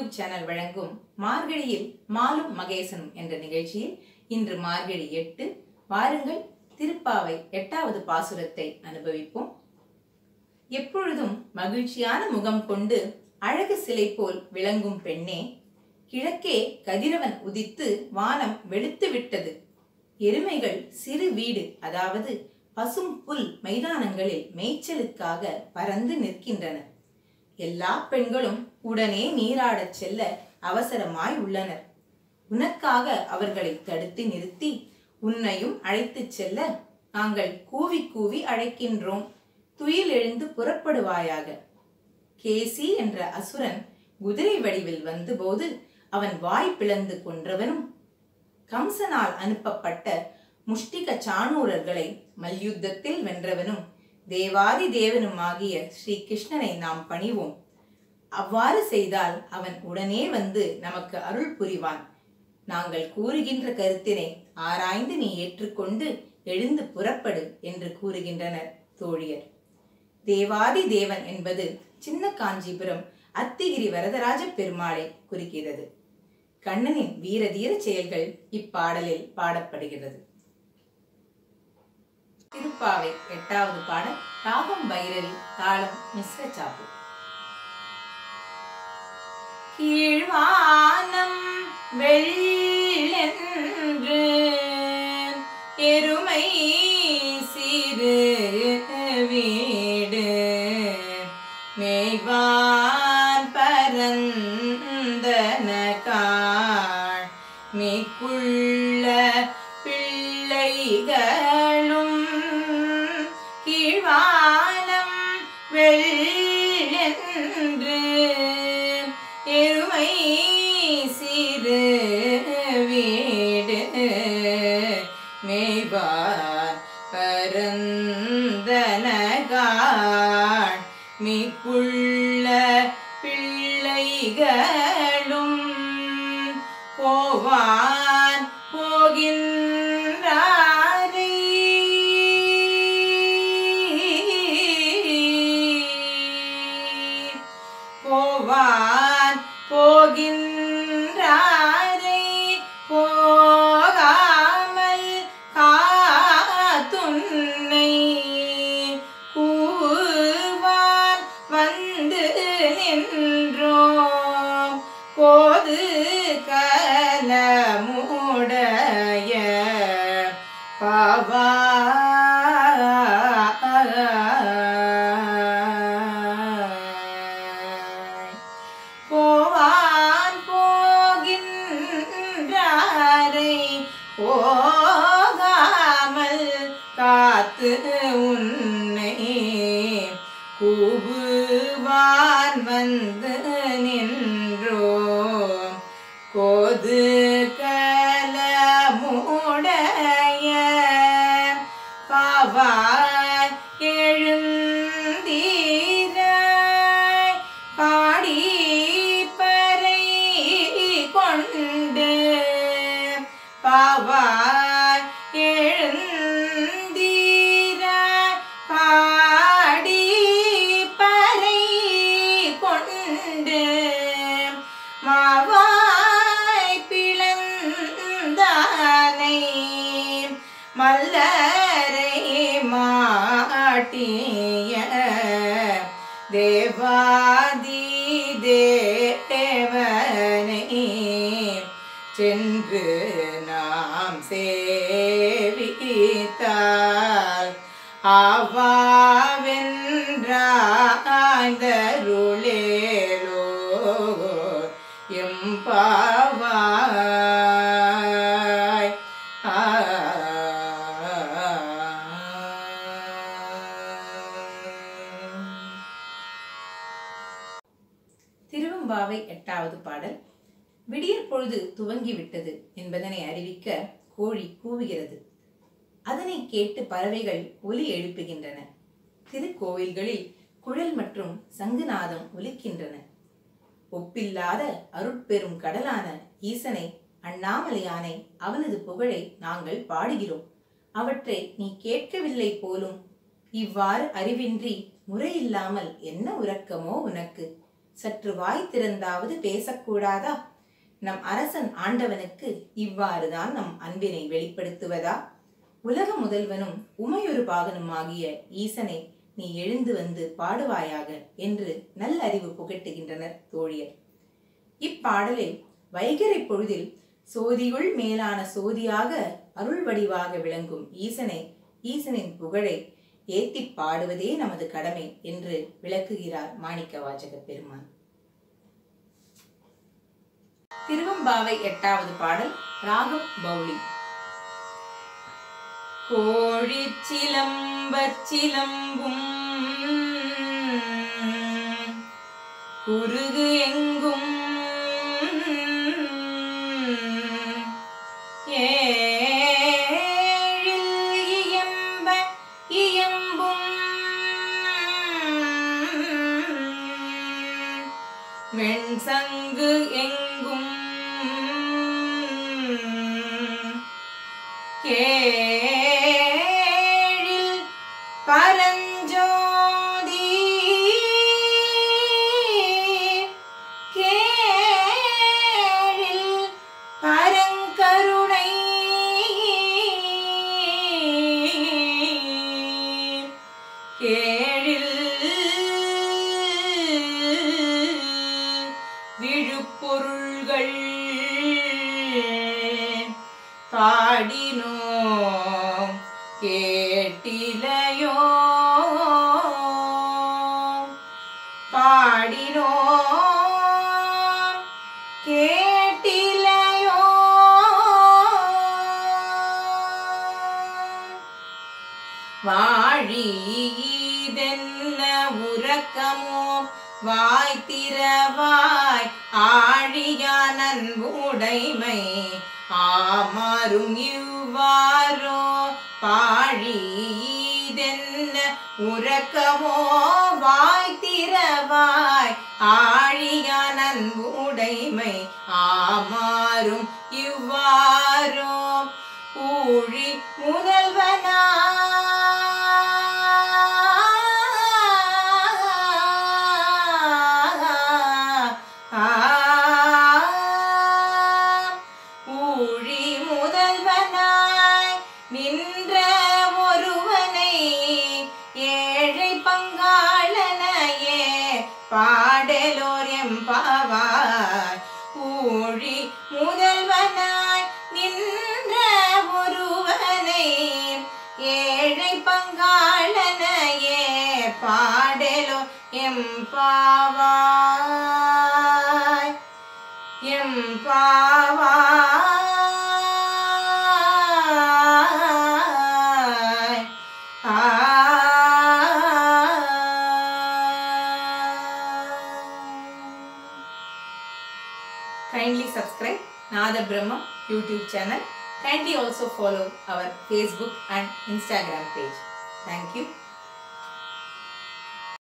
YouTube channel வழங்கும் மார்கழியில் மாலும் மகேசனும் என்ற நிகழ்ச்சியில் இன்று மார்கழி எட்டு வாருங்கள் திருப்பாவை எட்டாவது பாசுரத்தை அனுபவிப்போம் எப்பொழுதும் மகிழ்ச்சியான முகம் கொண்டு அழகு சிலை போல் விளங்கும் பெண்ணே கிழக்கே கதிரவன் உதித்து வானம் வெளுத்து விட்டது எருமைகள் சிறு வீடு அதாவது பசும் புல் மைதானங்களில் மேய்ச்சலுக்காக பறந்து நிற்கின்றன எல்லா பெண்களும் உடனே நீராடச் செல்ல அவசரமாய் உள்ளனர் உனக்காக அவர்களை தடுத்து நிறுத்தி உன்னையும் அழைத்துச் செல்ல நாங்கள் கூவி கூவி அழைக்கின்றோம் துயில் எழுந்து புறப்படுவாயாக கேசி என்ற அசுரன் குதிரை வடிவில் வந்தபோது அவன் வாய் பிளந்து கொன்றவனும் கம்சனால் அனுப்பப்பட்ட முஷ்டிக சாணூரர்களை மல்யுத்தத்தில் வென்றவனும் தேவாதி தேவனுமாகிய ஸ்ரீ கிருஷ்ணனை நாம் பணிவோம் அவ்வாறு செய்தால் அவன் உடனே வந்து நமக்கு அருள் புரிவான் நாங்கள் கூறுகின்ற கருத்தினை ஆராய்ந்து நீ ஏற்றுக்கொண்டு எழுந்து புறப்படு என்று கூறுகின்றனர் தோழியர் தேவாதி தேவன் என்பது சின்ன காஞ்சிபுரம் அத்திகிரி வரதராஜ பெருமாளை குறிக்கிறது கண்ணனின் வீரதீர செயல்கள் இப்பாடலில் பாடப்படுகிறது திருப்பாவை எட்டாவது பாடல் ராகம் பைரவி தாளம் மிஸ்ர சாப்பு கீழ்வானம் வெள்ளென்று எருமை சிறு வீடு மேய்வான் பரந்தன காள் மிக்குள்ள பிள்ளைகளும் கீழ்வானம் வெள்ளென்று எருமை சிறு வீடு மேய்வார் பரந்தனகாள் மிக்குள்ள பிள்ளைகளும் போவான் போகின்றாரை போவான் போகின்றாரை போகாமல் காத்துன்னை கூவான் வந்து நின்றோம் போது கலமுடைய பாவாய் போவான் போகின்றாரை போகாமல் காத்து உன்னை கூவுவான் வந்து நின்றோ கோது கலமுடைய பாவாய் எழுந்தீராய் பாடி பறை கொண்டு பாவாய் எழுந்தீராய் பாடி பறை கொண்டு மாவாய் பிளந்தானை மல்லரை மாட்டிய தேவாதி தேவனை சென்று நாம் சேவித்தால் ஆவாவென்றாய்ந்தருளேலோ எம்பாவாய் திருவம்பாவை எட்டாவது பாடல் விடியற் பொழுது துவங்கிவிட்டது என்பதனை அறிவிக்க கோழி கூவுகிறது அதனை கேட்டு பறவைகள் ஒலி எழுப்புகின்றன திருக்கோவில்களில் குழல் மற்றும் சங்குநாதம் ஒலிக்கின்றன ஒப்பில்லாத அருட்பெரும் கடலான ஈசனை அண்ணாமலையானை அவனது புகழை நாங்கள் பாடுகிறோம் அவற்றை நீ கேட்கவில்லை போலும் இவ்வாறு அறிவின்றி முறையில்லாமல் என்ன உறக்கமோ உனக்கு சற்று வாய் திறந்தாவது பேசக்கூடாதா நம் அரசன் ஆண்டவனுக்கு இவ்வாறுதான் நம் அன்பினை வெளிப்படுத்துவதா உலக முதல்வனும் உமையொரு பாகனுமாகிய ஈசனை நீ எழுந்து வந்து பாடுவாயாக என்று நல்லறிவு புகட்டுகின்றனர் தோழியர் இப்பாடலில் வைகரை பொழுதில் சோதியுள் மேலான சோதியாக அருள் வடிவாக விளங்கும் ஈசனை ஈசனின் புகழை ஏத்திப் பாடுவதே நமது கடமை என்று விளக்குகிறார் மாணிக்க வாசக பெருமான் திருவம்பாவை எட்டாவது பாடல் ராகம் பௌளி கோழி சிலம்பச் சிலம்பும் குருகு எங்கும் ஏழில் இயம்ப இயம்பும் வெண்சங்கு எங்கும் கேழில் பரஞ்சோதி கேழில் பரங்கருணை கேழில் விழுப்பொருள்கள் பாடினோம் கேட்டிலையோ பாடினோம் கேட்டிலையோ வாழி இதென்ன உறக்கமோ வாய் திறவாய் ஆழியான் அன்புடைமை ஆமாறும் இவ்வாறோ பாழி இதென்ன உறக்கமோ வாய் திறவாய் ஆழியான் அன்புடைமை ஆமாறும் இவ்வாறோ ஊழி முதல்வனா ஊழி முதல்வனாய் நின்ற ஒருவனை ஏழை பங்காளனையே பாடலோர் எம்பாவாய் ஊழி முதல்வனாய் நின்ற ஒருவனை ஏழை பங்காளனையே பாடலோ எம்பாவாய் எம்பாவாய் Kindly subscribe Nada Brahma YouTube channel. Kindly also follow our Facebook and Instagram page. Thank you.